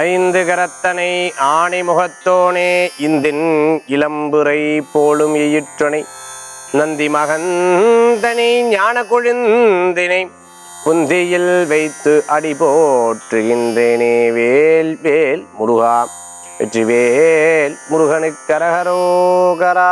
ஐந்து கரத்தனை ஆணை முகத்தோனே இந்தின் இளம்புரை போலும் எயிற்றனை நந்தி மகந்தனை ஞான கொழுந்தினை புந்தியில் வைத்து அடி போற்றுகின்றேனே வேல் வேல் முருகா வெற்றிவேல் முருகனுக்கு கரகரோகரா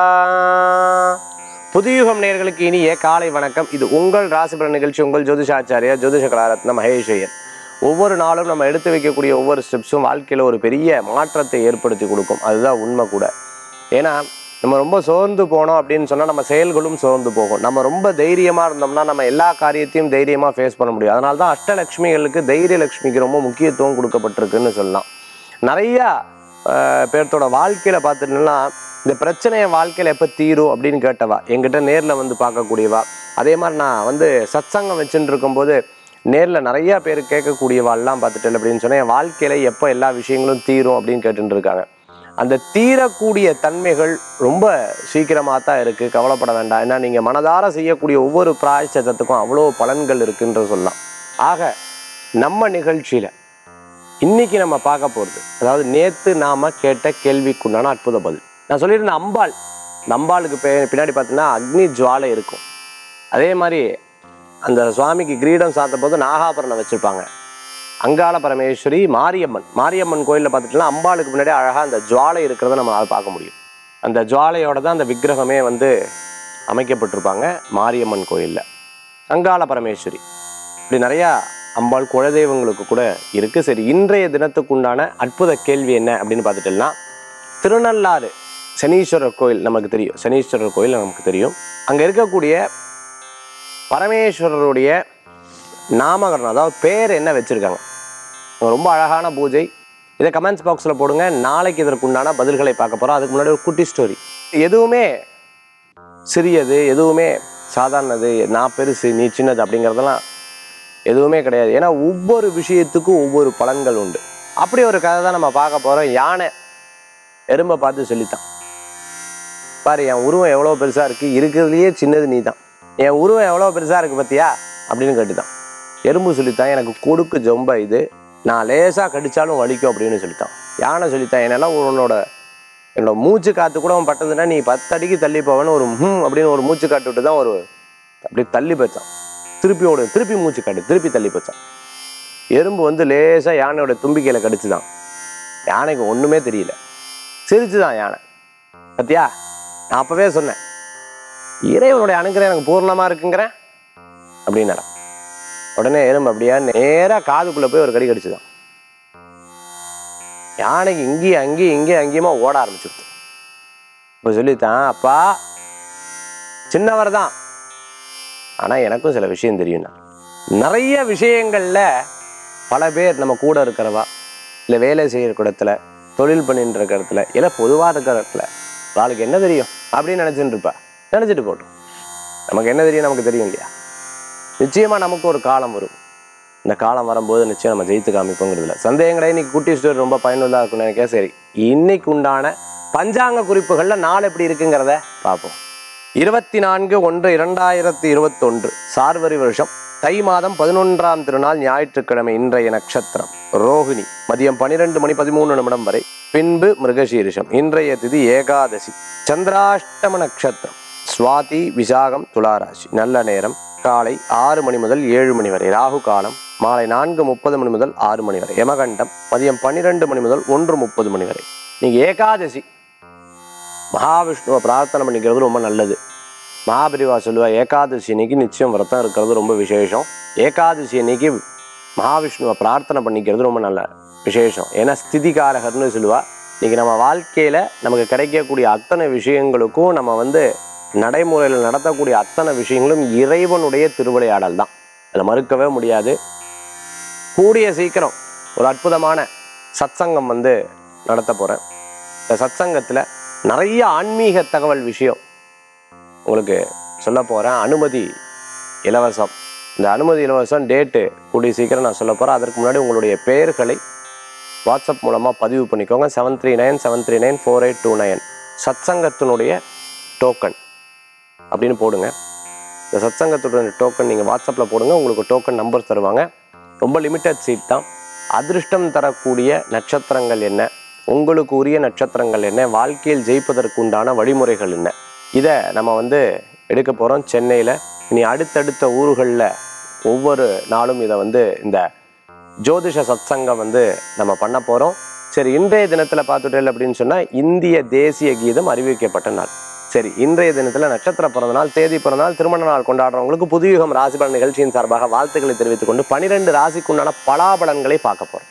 புதுயுகம் நேர்களுக்கு இனிய காலை வணக்கம் இது உங்கள் ராசிபலன் நிகழ்ச்சி உங்கள் ஜோதிஷாச்சாரியா ஜோதிஷ கலாரத்ன மகேஷ் ஐயர் ஒவ்வொரு நாளும் நம்ம எடுத்து வைக்கக்கூடிய ஒவ்வொரு ஸ்டெப்ஸும் வாழ்க்கையில் ஒரு பெரிய மாற்றத்தை ஏற்படுத்தி கொடுக்கும் அதுதான் உண்மை கூட ஏன்னா நம்ம ரொம்ப சோர்ந்து போனோம் அப்படின்னு சொன்னால் நம்ம செயல்களும் சோர்ந்து போகும் நம்ம ரொம்ப தைரியமாக இருந்தோம்னா நம்ம எல்லா காரியத்தையும் தைரியமாக ஃபேஸ் பண்ண முடியும் அதனால தான் அஷ்டலக்ஷ்மிகளுக்கு தைரிய லக்ஷ்மிக்கு ரொம்ப முக்கியத்துவம் கொடுக்கப்பட்டிருக்குன்னு சொல்லலாம் நிறையா ஆஹ், பேர்த்தோட வாழ்க்கையில் பார்த்துட்டோம்னா இந்த பிரச்சனையை வாழ்க்கையில் எப்போ தீரும் அப்படின்னு கேட்டவா என்கிட்ட நேரில் வந்து பார்க்கக்கூடியவா அதே மாதிரி நான் வந்து சத்சங்கம் வச்சுட்டு இருக்கும்போது நேரில் நிறைய பேர் கேட்கக்கூடியவாள்லாம் பார்த்துட்டு அப்படின்னு சொன்னால் என் வாழ்க்கையில் எப்போ எல்லா விஷயங்களும் தீரும் அப்படின்னு கேட்டுட்டு இருக்காங்க அந்த தீரக்கூடிய தன்மைகள் ரொம்ப சீக்கிரமாக தான் இருக்குது கவலைப்பட வேண்டாம் ஏன்னா நீங்கள் மனதார செய்யக்கூடிய ஒவ்வொரு பிராயச்சத்தத்துக்கும் அவ்வளோ பலன்கள் இருக்குன்ற சொல்லலாம் ஆக நம்ம நிகழ்ச்சியில் இன்னைக்கு நம்ம பார்க்க போகிறது அதாவது நேத்து நாம கேட்ட கேள்விக்குண்டான அற்புத பதில் நான் சொல்லியிருந்தேன் அம்பாள் இந்த அம்பாளுக்கு பே பின்னாடி பார்த்தீங்கன்னா அக்னி ஜுவாலை இருக்கும் அதே மாதிரி அந்த சுவாமிக்கு கிரீடம் சாத்த போது நாகாபரணம் வச்சுருப்பாங்க அங்காள பரமேஸ்வரி மாரியம்மன் மாரியம்மன் கோயிலில் பார்த்துட்டோம்னா அம்பாளுக்கு முன்னாடி அழகாக அந்த ஜுவாலை இருக்கிறத நம்மளால் பார்க்க முடியும் அந்த ஜுவாலையோட தான் அந்த விக்கிரகமே வந்து அமைக்கப்பட்டிருப்பாங்க மாரியம்மன் கோயிலில் அங்காள பரமேஸ்வரி இப்படி நிறையா அம்பாள் குலதெய்வங்களுக்கு கூட இருக்குது சரி இன்றைய தினத்துக்குண்டான அற்புத கேள்வி என்ன அப்படின்னு பார்த்துட்டோம்னா திருநள்ளாறு சனீஸ்வரர் கோயில் நமக்கு தெரியும் சனீஸ்வரர் கோயில் நமக்கு தெரியும் அங்கே இருக்கக்கூடிய பரமேஸ்வரருடைய நாமகரணம் அதாவது பேர் என்ன வச்சுருக்காங்க ரொம்ப அழகான பூஜை இதை கமெண்ட்ஸ் பாக்ஸில் போடுங்க நாளைக்கு இதற்குண்டான பதில்களை பார்க்க போகிறோம் அதுக்கு முன்னாடி ஒரு குட்டி ஸ்டோரி எதுவுமே சிறியது எதுவுமே சாதாரணது நான் பெருசு நீ சின்னது அப்படிங்கிறதெல்லாம் எதுவுமே கிடையாது ஏன்னா ஒவ்வொரு விஷயத்துக்கும் ஒவ்வொரு பலன்கள் உண்டு அப்படி ஒரு கதை தான் நம்ம பார்க்க போகிறோம் யானை எறும்பை பார்த்து சொல்லித்தான் பாரு என் உருவம் எவ்வளோ பெருசாக இருக்குது இருக்கிறதுலையே சின்னது நீ தான் என் உருவம் எவ்வளோ பெருசாக இருக்குது பார்த்தியா அப்படின்னு கேட்டுதான் எறும்பு சொல்லித்தான் எனக்கு கொடுக்கு ஜொம்ப இது நான் லேசாக கடிச்சாலும் வலிக்கும் அப்படின்னு சொல்லித்தான் யானை சொல்லித்தான் என்னெல்லாம் உன்னோட என்னோட மூச்சு காற்று கூட அவன் பட்டதுன்னா நீ பத்து அடிக்கு தள்ளி போவேன்னு ஒரு ஹம் அப்படின்னு ஒரு மூச்சு காட்டு விட்டு தான் ஒரு அப்படி தள்ளி போச்சான் திருப்பி ஓடு திருப்பி மூச்சு காட்டு திருப்பி தள்ளி போச்சான் எறும்பு வந்து லேசாக யானையோட தும்பிக்கையில் கடிச்சுதான் யானைக்கு ஒன்றுமே தெரியல சிரிச்சுதான் யானை பத்தியா நான் அப்பவே சொன்னேன் இறைவனுடைய அனுக்கிறம் எனக்கு பூர்ணமாக இருக்குங்கிறேன் அப்படின்னாரா உடனே எறும்பு அப்படியா நேராக காதுக்குள்ளே போய் ஒரு கடி கடிச்சுதான் யானைக்கு இங்கேயும் அங்கேயும் இங்கேயும் அங்கேயுமா ஓட ஆரம்பிச்சுடுது இப்போ சொல்லித்தான் அப்பா சின்னவர் தான் ஆனால் எனக்கும் சில விஷயம் தெரியும்னா நிறைய விஷயங்களில் பல பேர் நம்ம கூட இருக்கிறவா இல்லை வேலை செய்கிற இடத்துல தொழில் பண்ணிட்டு இருக்கிற இடத்துல இல்லை பொதுவாக இருக்கிற இடத்துல அவளுக்கு என்ன தெரியும் அப்படின்னு நினச்சிட்டு இருப்பா நினச்சிட்டு போட்டோம் நமக்கு என்ன தெரியும் நமக்கு தெரியும் இல்லையா நிச்சயமாக நமக்கு ஒரு காலம் வரும் இந்த காலம் வரும்போது நிச்சயம் நம்ம ஜெயித்து காமிப்போங்கிறதுல சந்தேகம் கிடையாது இன்னைக்கு குட்டி ஸ்டோரி ரொம்ப பயனுள்ளதாக இருக்கும்னு நினைக்கிறேன் சரி இன்னைக்கு உண்டான பஞ்சாங்க குறிப்புகளில் நாள் எப்படி இருக்குங்கிறத பார்ப்போம் இருபத்தி நான்கு ஒன்று இரண்டாயிரத்தி இருபத்தொன்று சார்வரி வருஷம் தை மாதம் பதினொன்றாம் திருநாள் ஞாயிற்றுக்கிழமை இன்றைய நட்சத்திரம் ரோகிணி மதியம் பன்னிரெண்டு மணி பதிமூணு நிமிடம் வரை பின்பு மிருகசீரிஷம் இன்றைய திதி ஏகாதசி சந்திராஷ்டம நட்சத்திரம் சுவாதி விசாகம் துளாராசி நல்ல நேரம் காலை ஆறு மணி முதல் ஏழு மணி வரை ராகு காலம் மாலை நான்கு முப்பது மணி முதல் ஆறு மணி வரை யமகண்டம் மதியம் பன்னிரெண்டு மணி முதல் ஒன்று முப்பது மணி வரை நீங்க ஏகாதசி மகாவிஷ்ணுவை பிரார்த்தனை பண்ணிக்கிறது ரொம்ப நல்லது மகாபரிவா சொல்லுவா ஏகாதசி அன்னைக்கு நிச்சயம் விரதம் இருக்கிறது ரொம்ப விசேஷம் ஏகாதசி அன்னைக்கு மகாவிஷ்ணுவை பிரார்த்தனை பண்ணிக்கிறது ரொம்ப நல்ல விசேஷம் ஏன்னா ஸ்திதிகாரகர்னு சொல்லுவா இன்னைக்கு நம்ம வாழ்க்கையில நமக்கு கிடைக்கக்கூடிய அத்தனை விஷயங்களுக்கும் நம்ம வந்து நடைமுறையில் நடத்தக்கூடிய அத்தனை விஷயங்களும் இறைவனுடைய திருவிளையாடல் தான் அதை மறுக்கவே முடியாது கூடிய சீக்கிரம் ஒரு அற்புதமான சத்சங்கம் வந்து நடத்த போகிறேன் இந்த சத்சங்கத்தில் நிறைய ஆன்மீக தகவல் விஷயம் உங்களுக்கு சொல்ல போகிறேன் அனுமதி இலவசம் இந்த அனுமதி இலவசம் டேட்டு கூடிய சீக்கிரம் நான் சொல்ல போகிறேன் அதற்கு முன்னாடி உங்களுடைய பெயர்களை வாட்ஸ்அப் மூலமாக பதிவு பண்ணிக்கோங்க seven three nine seven three nine four eight two nine சத்சங்கத்தினுடைய டோக்கன் அப்படின்னு போடுங்க இந்த சத்சங்கத்துடைய டோக்கன் நீங்கள் வாட்ஸ்அப்பில் போடுங்க உங்களுக்கு டோக்கன் நம்பர் தருவாங்க ரொம்ப லிமிட்டட் சீட் தான் அதிர்ஷ்டம் தரக்கூடிய நட்சத்திரங்கள் என்ன உங்களுக்கு உரிய நட்சத்திரங்கள் என்ன வாழ்க்கையில் ஜெயிப்பதற்கு உண்டான வழிமுறைகள் என்ன இதை நம்ம வந்து எடுக்க போகிறோம் சென்னையில் இனி அடுத்தடுத்த ஊர்களில் ஒவ்வொரு நாளும் இதை வந்து இந்த ஜோதிஷ சத்சங்கம் வந்து நம்ம பண்ண போகிறோம் சரி இன்றைய தினத்தில் பார்த்துட்டேன் அப்படின்னு சொன்னால் இந்திய தேசிய கீதம் அறிவிக்கப்பட்ட நாள் சரி இன்றைய தினத்தில் நட்சத்திர பிறந்த நாள் தேதி பிறந்த நாள் திருமண நாள் கொண்டாடுறவங்களுக்கு புதுயுகம் ராசி பலன் நிகழ்ச்சியின் சார்பாக வாழ்த்துக்களை தெரிவித்துக் கொண்டு பனிரெண்டு ராசிக்குண்டான பலாபலன்களை பார்க்க போகிறோம்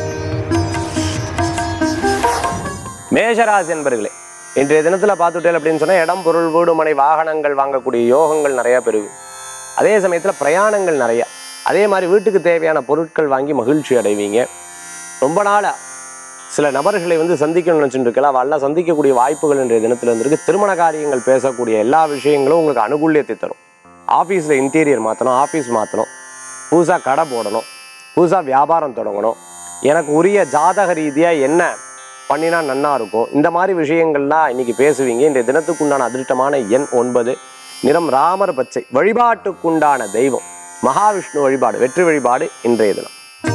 மேஷராசி என்பர்களே இன்றைய தினத்தில் பார்த்துட்டேன் அப்படின்னு சொன்னால் இடம் பொருள் வீடு மனை வாகனங்கள் வாங்கக்கூடிய யோகங்கள் நிறைய பெருகும் அதே சமயத்தில் பிரயாணங்கள் நிறைய அதே மாதிரி வீட்டுக்கு தேவையான பொருட்கள் வாங்கி மகிழ்ச்சி அடைவீங்க ரொம்ப நாளாக சில நபர்களை வந்து சந்திக்கணும்னு நினச்சிட்டு இருக்கலாம் அவெல்லாம் சந்திக்கக்கூடிய வாய்ப்புகள் இன்றைய தினத்தில் இருந்திருக்கு திருமண காரியங்கள் பேசக்கூடிய எல்லா விஷயங்களும் உங்களுக்கு அனுகூல்யத்தை தரும் ஆஃபீஸில் இன்டீரியர் மாற்றணும் ஆஃபீஸ் மாற்றணும் புதுசாக கடை போடணும் புதுசாக வியாபாரம் தொடங்கணும் எனக்கு உரிய ஜாதக ரீதியாக என்ன பண்ணினா நன்னா இருக்கும் இந்த மாதிரி விஷயங்கள்லாம் இன்னைக்கு பேசுவீங்க இன்றைய தினத்துக்குண்டான அதிர்ஷ்டமான எண் ஒன்பது நிறம் ராமர் பச்சை வழிபாட்டுக்குண்டான தெய்வம் மகாவிஷ்ணு வழிபாடு வெற்றி வழிபாடு இன்றைய தினம்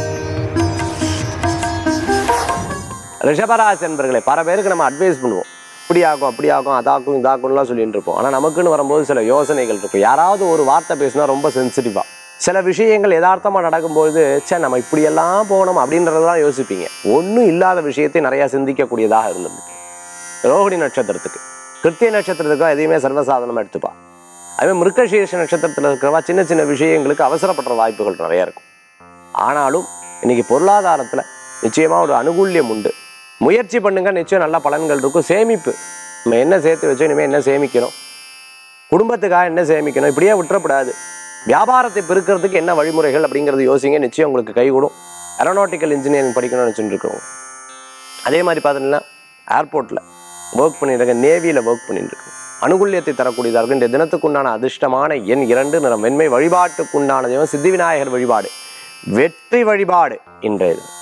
ரிஷபராசி என்பர்களே பல பேருக்கு நம்ம அட்வைஸ் பண்ணுவோம் இப்படி ஆகும் அப்படி ஆகும் அதாக்கும் இதாக்கும்லாம் சொல்லிட்டு இருப்போம் ஆனால் நமக்குன்னு வரும்போது சில யோசனைகள் இருக்கும் யாராவது ஒரு வார்த்தை பேசினா ரொம்ப சென்சிட்டிவாக சில விஷயங்கள் யதார்த்தமாக நடக்கும்போது சே நம்ம இப்படியெல்லாம் போகணும் அப்படின்றதெல்லாம் யோசிப்பீங்க ஒன்றும் இல்லாத விஷயத்தை நிறையா சிந்திக்கக்கூடியதாக இருந்தது ரோஹிணி நட்சத்திரத்துக்கு கிருத்திய நட்சத்திரத்துக்கு எதையுமே சர்வசாதனமாக எடுத்துப்பா அதே மிருகசீர்ஷ நட்சத்திரத்தில் இருக்கிறவா சின்ன சின்ன விஷயங்களுக்கு அவசரப்படுற வாய்ப்புகள் நிறைய இருக்கும் ஆனாலும் இன்னைக்கு பொருளாதாரத்தில் நிச்சயமாக ஒரு அனுகூல்யம் உண்டு முயற்சி பண்ணுங்க நிச்சயம் நல்ல பலன்கள் இருக்கும் சேமிப்பு நம்ம என்ன சேர்த்து வச்சோம் இனிமேல் என்ன சேமிக்கணும் குடும்பத்துக்காக என்ன சேமிக்கணும் இப்படியே விட்டுறக்கூடாது வியாபாரத்தை பெருக்கிறதுக்கு என்ன வழிமுறைகள் அப்படிங்கிறது யோசிங்க நிச்சயம் உங்களுக்கு கைகூடும் ஏரோநாட்டிக்கல் இன்ஜினியரிங் படிக்கணும்னு நினச்சிட்டு இருக்கிறவங்க அதே மாதிரி பார்த்தீங்கன்னா ஏர்போர்ட்டில் ஒர்க் பண்ணிட்டு நேவியில் ஒர்க் பண்ணிட்டு இருக்கு அனுகூல்யத்தை தரக்கூடியதாக இருக்கும் இந்த தினத்துக்குண்டான அதிர்ஷ்டமான எண் இரண்டு நிறம் வெண்மை வழிபாட்டுக்குண்டான தெய்வம் சித்தி விநாயகர் வழிபாடு வெற்றி வழிபாடு இன்றைய தினம்.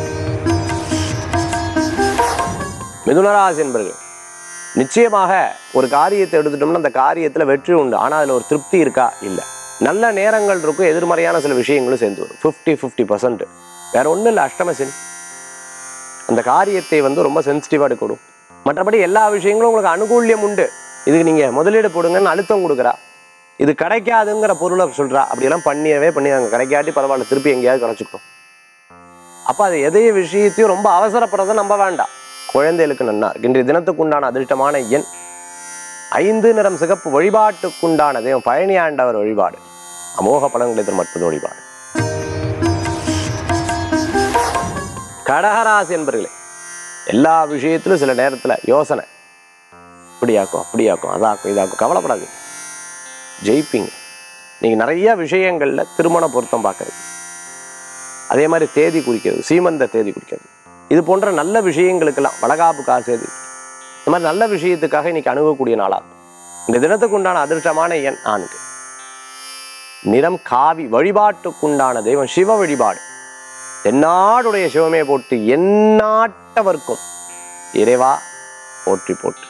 மிதுனராசி என்பர்கள் நிச்சயமாக ஒரு காரியத்தை எடுத்துட்டோம்னா அந்த காரியத்தில் வெற்றி உண்டு ஆனால் அதில் ஒரு திருப்தி இருக்கா இல்லை நல்ல நேரங்கள் இருக்கும் எதிர்மறையான சில விஷயங்களும் சேர்ந்து வரும் ஃபிஃப்டி ஃபிஃப்டி பர்சன்ட் வேற ஒன்றும் இல்லை அஷ்டமசன் அந்த காரியத்தை வந்து ரொம்ப சென்சிட்டிவாக எடுக்கணும் மற்றபடி எல்லா விஷயங்களும் உங்களுக்கு அனுகூல்யம் உண்டு இதுக்கு நீங்கள் முதலீடு போடுங்கன்னு அழுத்தம் கொடுக்குறா இது கிடைக்காதுங்கிற பொருளை சொல்கிறா அப்படியெல்லாம் பண்ணியவே பண்ணி அங்கே கிடைக்காட்டி பரவாயில்ல திருப்பி எங்கேயாவது கிடச்சிக்கணும் அப்போ அது எதைய விஷயத்தையும் ரொம்ப அவசரப்படுறதை நம்ப வேண்டாம் குழந்தைகளுக்கு நன்னா இருக்கு இன்றைய தினத்துக்குண்டான அதிர்ஷ்டமான எண் ஐந்து நிறம் சிகப்பு வழிபாட்டுக்குண்டான தெய்வம் பழனி ஆண்டவர் வழிபாடு அமோக பலன்களை தரும் அற்புத வழிபாடு கடகராசி என்பர்களே எல்லா விஷயத்திலும் சில நேரத்தில் யோசனை இப்படியாக்கும் அப்படியாக்கும் அதாக்கும் இதாக்கும் கவலைப்படாது ஜெயிப்பீங்க நீங்கள் நிறைய விஷயங்களில் திருமண பொருத்தம் பார்க்கறது அதே மாதிரி தேதி குறிக்கிறது சீமந்த தேதி குறிக்கிறது இது போன்ற நல்ல விஷயங்களுக்கெல்லாம் வளகாப்பு காசேதி இந்த மாதிரி நல்ல விஷயத்துக்காக இன்னைக்கு அணுகக்கூடிய நாளாகும் இந்த தினத்துக்கு உண்டான அதிர்ஷ்டமான எண் ஆணுக்கு நிறம் காவி வழிபாட்டுக்குண்டான தெய்வம் சிவ வழிபாடு தென்னாடுடைய சிவமே போட்டு எந்நாட்டவர்க்கும் இறைவா போற்றி போற்றி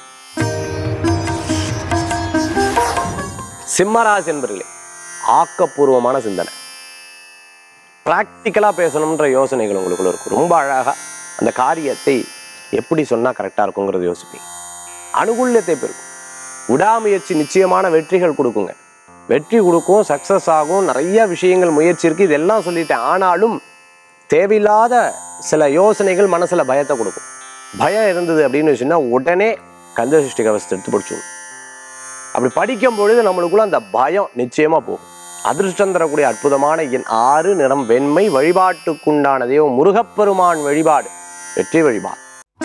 சிம்மராசி என்பர்களே ஆக்கப்பூர்வமான சிந்தனை ப்ராக்டிக்கலாக பேசணுன்ற யோசனைகள் உங்களுக்குள்ள இருக்கும் ரொம்ப அழகாக அந்த காரியத்தை எப்படி சொன்னால் கரெக்டாக இருக்குங்கிறத யோசிப்பீங்க அனுகூல்யத்தை பெருக்கும் விடாமுயற்சி நிச்சயமான வெற்றிகள் கொடுக்குங்க வெற்றி கொடுக்கும் சக்ஸஸ் ஆகும் நிறைய விஷயங்கள் முயற்சி இருக்குது இதெல்லாம் சொல்லிட்டேன் ஆனாலும் தேவையில்லாத சில யோசனைகள் மனசில் பயத்தை கொடுக்கும் பயம் இருந்தது அப்படின்னு வச்சுன்னா உடனே கந்தசஷ்டி கவசத்தை எடுத்து படிச்சுடும் அப்படி படிக்கும் பொழுது நம்மளுக்குள்ள அந்த பயம் நிச்சயமா போகும் அதிர்ஷ்டம் தரக்கூடிய அற்புதமான எண் ஆறு நிறம் வெண்மை வழிபாட்டுக்குண்டான தெய்வம் முருகப்பெருமான் வழிபாடு வெற்றி வழிபாடு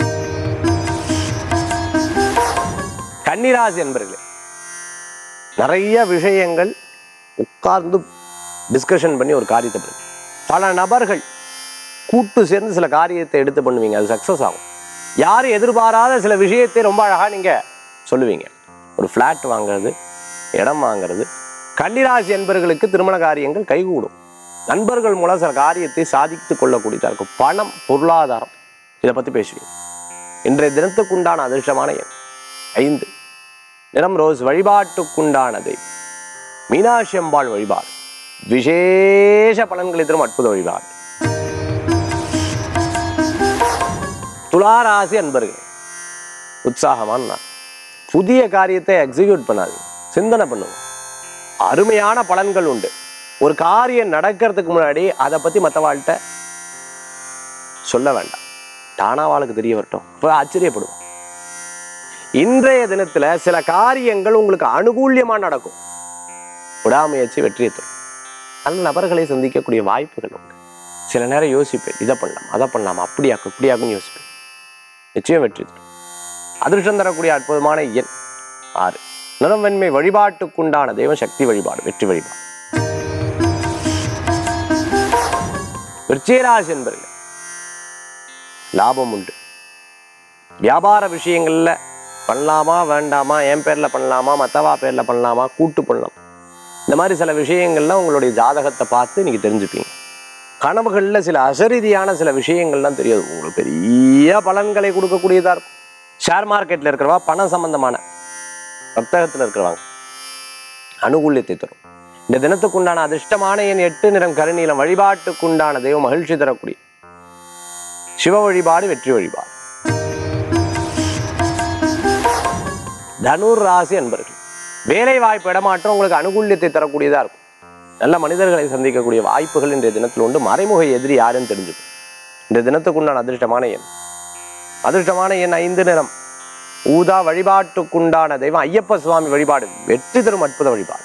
கன்னிராசி என்பர்களே நிறைய விஷயங்கள் உட்கார்ந்து டிஸ்கஷன் பண்ணி ஒரு காரியத்தை பண்ணுங்க பல நபர்கள் கூட்டு சேர்ந்து சில காரியத்தை எடுத்து பண்ணுவீங்க அது சக்ஸஸ் ஆகும் யாரும் எதிர்பாராத சில விஷயத்தை ரொம்ப அழகாக நீங்கள் சொல்லுவீங்க ஒரு ஃப்ளாட் வாங்குறது இடம் வாங்குறது கன்னிராசி என்பர்களுக்கு திருமண காரியங்கள் கைகூடும் நண்பர்கள் மூலம் சில காரியத்தை சாதித்து கொள்ளக்கூடியதாக இருக்கும் பணம் பொருளாதாரம் இதை பற்றி பேசுவீங்க இன்றைய தினத்துக்குண்டான அதிர்ஷ்டமான எண் ஐந்து நிறம் ரோஸ் வழிபாட்டுக்குண்டானது மீனாட்சி அம்பாள் வழிபாடு விசேஷ பலன்களை தரும் அற்புத வழிபாடு துளாராசி அன்பர்களே உற்சாகமான நாள் புதிய காரியத்தை எக்ஸிக்யூட் பண்ணாது சிந்தனை பண்ணுங்க அருமையான பலன்கள் உண்டு ஒரு காரியம் நடக்கிறதுக்கு முன்னாடி அதை பத்தி மற்றவாழ்கிட்ட சொல்ல வேண்டாம் தானா வாழ்க்கை தெரிய வரட்டும் இப்போ ஆச்சரியப்படுவோம் இன்றைய தினத்துல சில காரியங்கள் உங்களுக்கு அனுகூல்யமா நடக்கும் விடாமுயற்சி வெற்றியை தரும் நல்ல நபர்களை சந்திக்கக்கூடிய வாய்ப்புகள் உண்டு சில நேரம் யோசிப்பேன் இதை பண்ணலாம் அதை பண்ணலாம் அப்படியாக்கும் இப்படியாக்கும் யோசிப்பேன் நிச்சயம் வெற்றி தரும் அதிர்ஷ்டம் தரக்கூடிய அற்புதமான எண் ஆறு நிறம் வெண்மை வழிபாட்டுக்குண்டான தெய்வம் சக்தி வழிபாடு வெற்றி வழிபாடு விருச்சிகராசி என்பர்கள் லாபம் உண்டு வியாபார விஷயங்கள்ல பண்ணலாமா வேண்டாமா என் பேர்ல பண்ணலாமா மத்தவா பேர்ல பண்ணலாமா கூட்டு பண்ணலாம் இந்த மாதிரி சில விஷயங்கள்லாம் உங்களுடைய ஜாதகத்தை பார்த்து நீங்க தெரிஞ்சுப்பீங்க கனவுகளில் சில அசரீதியான சில விஷயங்கள்லாம் தெரியாது உங்களுக்கு பெரிய பலன்களை கொடுக்கக்கூடியதா இருக்கும் ஷேர் மார்க்கெட்ல இருக்கிறவா பணம் சம்பந்தமான வர்த்தகத்தில் இருக்கிறவங்க அனுகூல்யத்தை தரும் இந்த தினத்துக்குண்டான அதிர்ஷ்டமான என் எட்டு நிறம் கருநீலம் வழிபாட்டுக்குண்டான தெய்வம் மகிழ்ச்சி தரக்கூடிய சிவ வழிபாடு வெற்றி வழிபாடு தனுர் ராசி அன்பர்கள் வேலை வாய்ப்பு இடமாற்றம் உங்களுக்கு அனுகூல்யத்தை தரக்கூடியதா இருக்கும் நல்ல மனிதர்களை சந்திக்கக்கூடிய வாய்ப்புகள் இன்றைய தினத்தில் உண்டு மறைமுக எதிரி யாருன்னு தெரிஞ்சுக்கும் இந்த தினத்துக்குண்டான அதிர்ஷ்டமான எண் அதிர்ஷ்டமான எண் ஐந்து நிறம் ஊதா வழிபாட்டுக்குண்டான தெய்வம் ஐயப்ப சுவாமி வழிபாடு வெற்றி தரும் அற்புத வழிபாடு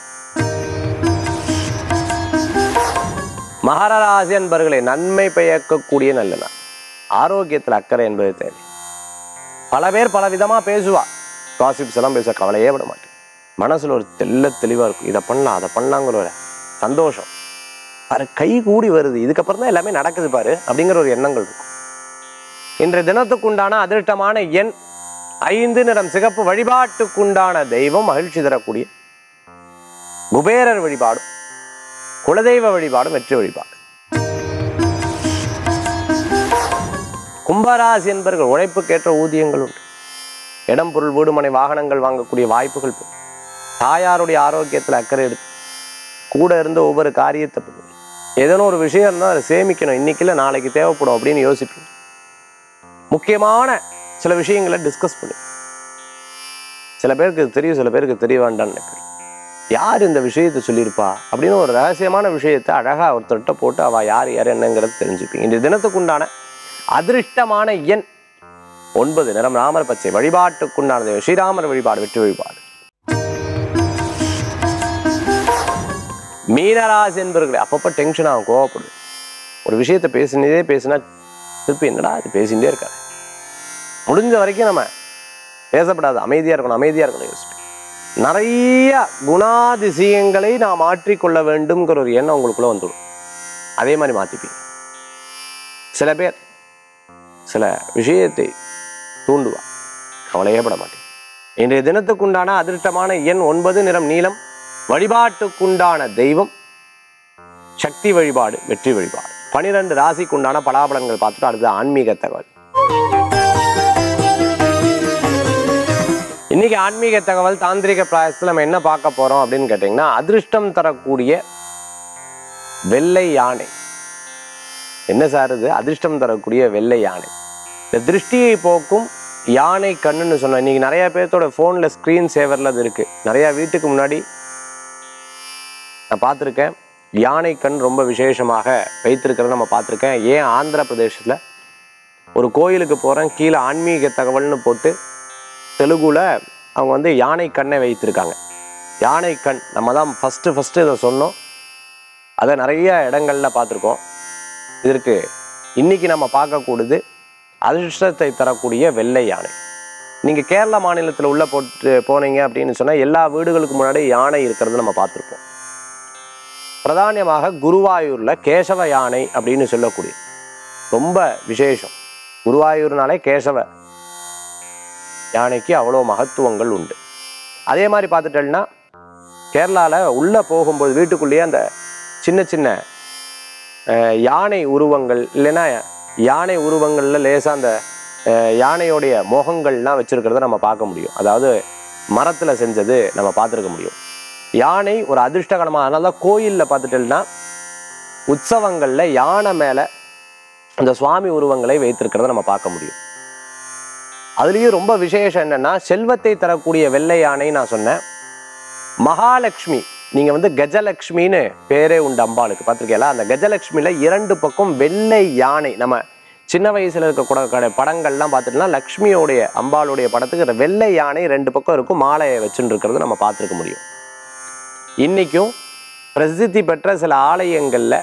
மகராசி அன்பர்களே நன்மை பயக்கக்கூடிய நல்ல நாள் ஆரோக்கியத்தில் அக்கறை என்பது தேவை பல பேர் பல விதமா பேசுவா காசிப்ஸ் எல்லாம் பேச கவலையே விட மாட்டேன் மனசுல ஒரு தெள்ள தெளிவா இருக்கும் இதை பண்ணலாம் அதை பண்ணலாங்கிற ஒரு சந்தோஷம் பாரு கை கூடி வருது இதுக்கப்புறம் தான் எல்லாமே நடக்குது பாரு அப்படிங்கிற ஒரு எண்ணங்கள் இருக்கும் இன்றைய தினத்துக்குண்டான அதிர்ஷ்டமான எண் ஐந்து நிறம் சிகப்பு வழிபாட்டுக்குண்டான தெய்வம் மகிழ்ச்சி தரக்கூடிய குபேரர் வழிபாடும் குலதெய்வ வழிபாடும் வெற்றி வழிபாடு கும்பராசி என்பர்கள் உழைப்புக்கேற்ற ஊதியங்கள் உண்டு இடம் பொருள் வீடுமனை வாகனங்கள் வாங்கக்கூடிய வாய்ப்புகள் பெறும் தாயாருடைய ஆரோக்கியத்தில் அக்கறை எடுத்து கூட இருந்த ஒவ்வொரு காரியத்தை பண்ணுவீங்க ஏதேனும் ஒரு விஷயம் இருந்தால் அதை சேமிக்கணும் இன்னைக்கு இல்லை நாளைக்கு தேவைப்படும் அப்படின்னு யோசிப்பீங்க முக்கியமான சில விஷயங்களை டிஸ்கஸ் பண்ணு சில பேருக்கு இது தெரியும் சில பேருக்கு தெரிய வேண்டாம்னு நினைக்கிறேன் யார் இந்த விஷயத்தை சொல்லியிருப்பா அப்படின்னு ஒரு ரகசியமான விஷயத்தை அழகா ஒருத்தர்கிட்ட போட்டு அவ யார் யார் என்னங்கிறது தெரிஞ்சுப்பீங்க இந்த தினத்துக்குண்டான அதிர்ஷ்டமான எண் ஒன்பது நிறம் ராமர் பச்சை வழிபாட்டுக்குண்டான தெய்வம் ஸ்ரீராமர் வழிபாடு வெற்றி வழிபாடு மீனராசி என்பர்களே அப்பப்போ டென்ஷன் ஆகும் கோவப்படுது ஒரு விஷயத்தை பேசினதே பேசினா திருப்பி என்னடா அது பேசிகிட்டே இருக்காரு முடிஞ்ச வரைக்கும் நம்ம பேசப்படாது அமைதியாக இருக்கணும் அமைதியாக இருக்கணும் யோசிப்பேன் நிறைய குணாதிசயங்களை நான் மாற்றிக்கொள்ள வேண்டும்ங்கிற ஒரு எண்ணம் உங்களுக்குள்ள வந்துடும் அதே மாதிரி மாற்றிப்பீங்க சில பேர் சில விஷயத்தை தூண்டுவா கவலையே பட மாட்டேன் இன்றைய தினத்துக்குண்டான அதிர்ஷ்டமான எண் ஒன்பது நிறம் நீலம் வழிபாட்டுக்குண்டான தெய்வம் சக்தி வழிபாடு வெற்றி வழிபாடு பனிரெண்டு ராசிக்குண்டான பலாபலன்கள் பார்த்துட்டு அடுத்து ஆன்மீக தகவல் இன்னைக்கு ஆன்மீக தகவல் தாந்திரிக பிராயசத்தில் நம்ம என்ன பார்க்க போறோம் அப்படின்னு கேட்டிங்கன்னா அதிர்ஷ்டம் தரக்கூடிய வெள்ளை யானை என்ன சார் இது அதிர்ஷ்டம் தரக்கூடிய வெள்ளை யானை இந்த திருஷ்டியை போக்கும் யானை கண்ணுன்னு சொன்னோம் இன்னைக்கு நிறைய பேர்த்தோட ஃபோனில் ஸ்க்ரீன் சேவரில் அது இருக்கு நிறைய வீட்டுக்கு முன்னாடி நான் பார்த்துருக்கேன் யானை கண் ரொம்ப விசேஷமாக வைத்திருக்கிறத நம்ம பார்த்துருக்கேன் ஏன் ஆந்திர பிரதேசத்தில் ஒரு கோயிலுக்கு போகிறேன் கீழே ஆன்மீக தகவல்னு போட்டு தெலுங்குல அவங்க வந்து யானை கண்ணை வைத்திருக்காங்க யானை கண் நம்ம தான் ஃபஸ்ட்டு ஃபஸ்ட்டு இதை சொன்னோம் அதை நிறைய இடங்கள்ல பார்த்துருக்கோம் இதற்கு இன்னைக்கு நம்ம பார்க்கக்கூடியது அதிர்ஷ்டத்தை தரக்கூடிய வெள்ளை யானை நீங்கள் கேரளா மாநிலத்தில் உள்ள போட்டு போனீங்க அப்படின்னு சொன்னால் எல்லா வீடுகளுக்கு முன்னாடி யானை இருக்கிறத நம்ம பார்த்துருப்போம் பிரதானியமாக குருவாயூரில் கேசவ யானை அப்படின்னு சொல்லக்கூடிய ரொம்ப விசேஷம் குருவாயூர்னாலே கேசவ யானைக்கு அவ்வளோ மகத்துவங்கள் உண்டு அதே மாதிரி பார்த்துட்டோம்னா கேரளாவில் உள்ளே போகும்போது வீட்டுக்குள்ளேயே அந்த சின்ன சின்ன அஹ், யானை உருவங்கள் இல்லைன்னா யானை உருவங்களில் லேசாக அந்த அஹ், யானையோடைய முகங்கள்லாம் வச்சுருக்கிறத நம்ம பார்க்க முடியும் அதாவது மரத்தில் செஞ்சது நம்ம பார்த்துருக்க முடியும் யானை ஒரு அதிர்ஷ்டகரமாக அதனால தான் கோயிலில் பார்த்துட்டோம்னா உற்சவங்களில் யானை மேலே அந்த சுவாமி உருவங்களை வைத்திருக்கிறத நம்ம பார்க்க முடியும் அதுலேயும் ரொம்ப விசேஷம் என்னன்னா செல்வத்தை தரக்கூடிய வெள்ளை யானை நான் சொன்னேன் மகாலட்சுமி நீங்க வந்து கஜலட்சுமின்னு பேரே உண்டு அம்பாளுக்கு பார்த்துருக்கீங்களா அந்த கஜலட்சுமியில இரண்டு பக்கம் வெள்ளை யானை நம்ம சின்ன வயசுல இருக்கக்கூட படங்கள்லாம் பார்த்துட்டுனா லக்ஷ்மியோடைய அம்பாளுடைய படத்துக்கு இந்த வெள்ளை யானை ரெண்டு பக்கம் இருக்கும் மாலையை வச்சுட்டு இருக்கிறது நம்ம பார்த்துருக்க முடியும் இன்னைக்கும் பிரசித்தி பெற்ற சில ஆலயங்கள்ல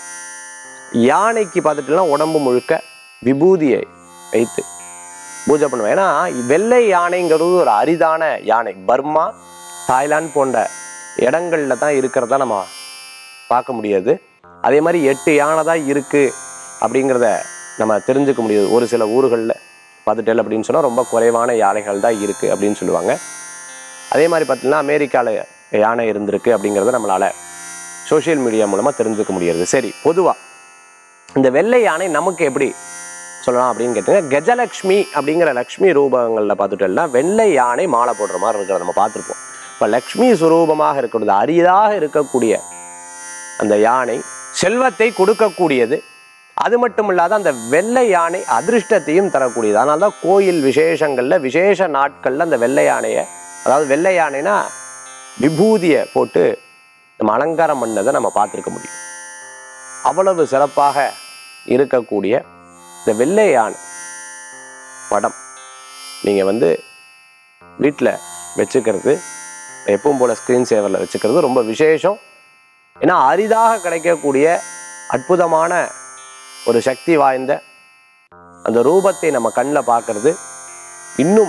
யானைக்கு பார்த்துட்டுலாம் உடம்பு முழுக்க விபூதியை வைத்து பூஜை பண்ணுவேன் ஏன்னா வெள்ளை யானைங்கிறது ஒரு அரிதான யானை பர்மா தாய்லாந்து போன்ற இடங்கள்ல தான் இருக்கிறதா நம்ம பார்க்க முடியாது அதே மாதிரி எட்டு யானை தான் இருக்கு அப்படிங்கிறத நம்ம தெரிஞ்சுக்க முடியுது ஒரு சில ஊர்களில் பார்த்துட்டேல் அப்படின்னு சொன்னால் ரொம்ப குறைவான யானைகள் தான் இருக்குது அப்படின்னு சொல்லுவாங்க அதே மாதிரி பார்த்தீங்கன்னா அமெரிக்காவில் யானை இருந்திருக்கு அப்படிங்கிறத நம்மளால் சோஷியல் மீடியா மூலமாக தெரிஞ்சுக்க முடியுது சரி பொதுவாக இந்த வெள்ளை யானை நமக்கு எப்படி சொல்லலாம் அப்படின்னு கேட்டீங்கன்னா கஜலக்ஷ்மி அப்படிங்கிற லக்ஷ்மி ரூபங்களில் பார்த்துட்டோம்னா வெள்ளை யானை மாலை போடுற மாதிரி இருக்கிறத நம்ம பார்த்துருப்போம் இப்போ லக்ஷ்மி சுரூபமாக இருக்கிறது அரியதாக இருக்கக்கூடிய அந்த யானை செல்வத்தை கொடுக்கக்கூடியது அது மட்டும் இல்லாத அந்த வெள்ளை யானை அதிர்ஷ்டத்தையும் தரக்கூடியது அதனால தான் கோயில் விசேஷங்களில் விசேஷ நாட்களில் அந்த வெள்ளை யானையை அதாவது வெள்ளை யானைனா விபூதியை போட்டு நம்ம அலங்காரம் பண்ணதை நம்ம பார்த்துருக்க முடியும் அவ்வளவு சிறப்பாக இருக்கக்கூடிய இந்த வெள்ளை யானை படம் நீங்கள் வந்து வீட்டில் வச்சுக்கிறது எப்பவும் போல் ஸ்க்ரீன் சேவரில் வச்சுக்கிறது ரொம்ப விசேஷம் ஏன்னா அரிதாக கிடைக்கக்கூடிய அற்புதமான ஒரு சக்தி வாய்ந்த அந்த ரூபத்தை நம்ம கண்ணில் பார்க்கறது இன்னும்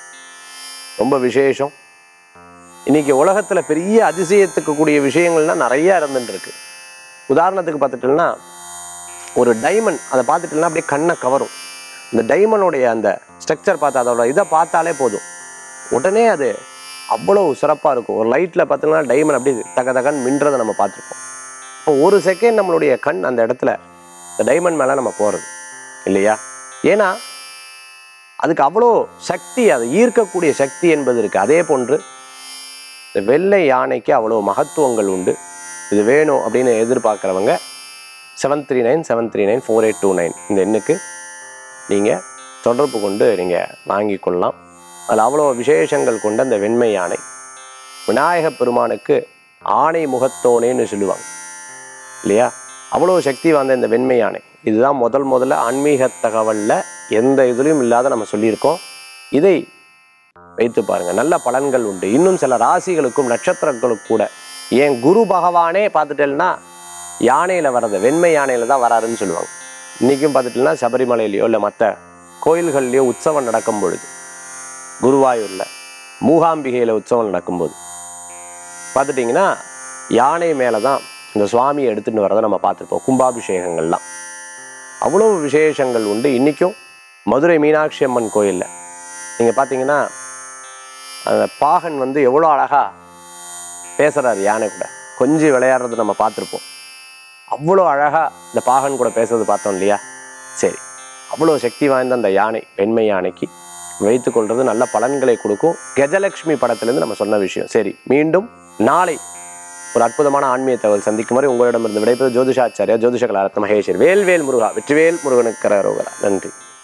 ரொம்ப விசேஷம் இன்னைக்கு உலகத்துல பெரிய அதிசயத்துக்கு கூடிய விஷயங்கள்லாம் நிறைய இருந்துட்டு இருக்கு உதாரணத்துக்கு பார்த்துட்டோம்னா ஒரு டைமண்ட் அதை பார்த்துட்டோம்னா அப்படியே கண்ணை கவரும் இந்த டைமண்டோடைய அந்த ஸ்ட்ரக்சர் பார்த்து அதோட இதை பார்த்தாலே போதும் உடனே அது அவ்வளவு சிறப்பாக இருக்கும் ஒரு லைட்டில் பார்த்தீங்கன்னா டைமண்ட் அப்படியே தக தகன்னு மின்றதை நம்ம பார்த்துருப்போம் இப்போ ஒரு செகண்ட் நம்மளுடைய கண் அந்த இடத்துல இந்த டைமண்ட் மேலே நம்ம போகிறது இல்லையா ஏன்னா அதுக்கு அவ்வளோ சக்தி அதை ஈர்க்கக்கூடிய சக்தி என்பது இருக்குது அதே போன்று இந்த வெள்ளை யானைக்கு அவ்வளோ மகத்துவங்கள் உண்டு இது வேணும் அப்படின்னு எதிர்பார்க்குறவங்க seven three nine seven three nine four eight two nine இந்த எண்ணுக்கு நீங்கள் தொடர்பு கொண்டு நீங்கள் வாங்கி கொள்ளலாம் அதில் அவ்வளோ விசேஷங்கள் கொண்ட அந்த வெண்மை யானை விநாயக பெருமானுக்கு ஆணை முகத்தோனேன்னு சொல்லுவாங்க இல்லையா அவ்வளோ சக்தி வாய்ந்த இந்த வெண்மை யானை இதுதான் முதல் முதல்ல ஆன்மீக தகவலில் எந்த இதுலையும் இல்லாத நம்ம சொல்லியிருக்கோம் இதை வைத்து பாருங்க நல்ல பலன்கள் உண்டு இன்னும் சில ராசிகளுக்கும் நட்சத்திரங்களுக்கும் கூட ஏன் குரு பகவானே பார்த்துட்டேன்னா யானையில் வர்றது வெண்மை யானையில் தான் வராருன்னு சொல்லுவாங்க இன்றைக்கும் பார்த்துட்டேன்னா சபரிமலையிலையோ இல்லை மற்ற கோயில்கள்லையோ உற்சவம் நடக்கும் பொழுது குருவாயூரில் மூகாம்பிகையில் உற்சவம் நடக்கும்போது பார்த்துட்டிங்கன்னா யானை மேலே தான் இந்த சுவாமியை எடுத்துகிட்டு வரதை நம்ம பார்த்துருப்போம் கும்பாபிஷேகங்கள்லாம் அவ்வளோ விசேஷங்கள் உண்டு இன்றைக்கும் மதுரை மீனாட்சி அம்மன் கோயிலில் நீங்கள் பார்த்தீங்கன்னா அந்த பாகன் வந்து எவ்வளோ அழகாக பேசுகிறாரு யானை கூட கொஞ்சம் விளையாடுறது நம்ம பார்த்துருப்போம் அவ்வளோ அழகாக இந்த பாகன் கூட பேசுறது பார்த்தோம் இல்லையா சரி அவ்வளோ சக்தி வாய்ந்த அந்த யானை பெண்மை யானைக்கு வைத்துக்கொள்வது நல்ல பலன்களை கொடுக்கும் கஜலட்சுமி படத்திலிருந்து நம்ம சொன்ன விஷயம் சரி மீண்டும் நாளை ஒரு அற்புதமான ஆன்மீக தகவல் சந்திக்கும் வரை உங்களிடமிருந்து விடைபெறும் ஜோதிஷாச்சாரியா ஜோதிஷ கலாரத்ன மகேஸ்வர் வேல்வேல் முருகா வெற்றிவேல் முருகனுக்கு கரோகரா நன்றி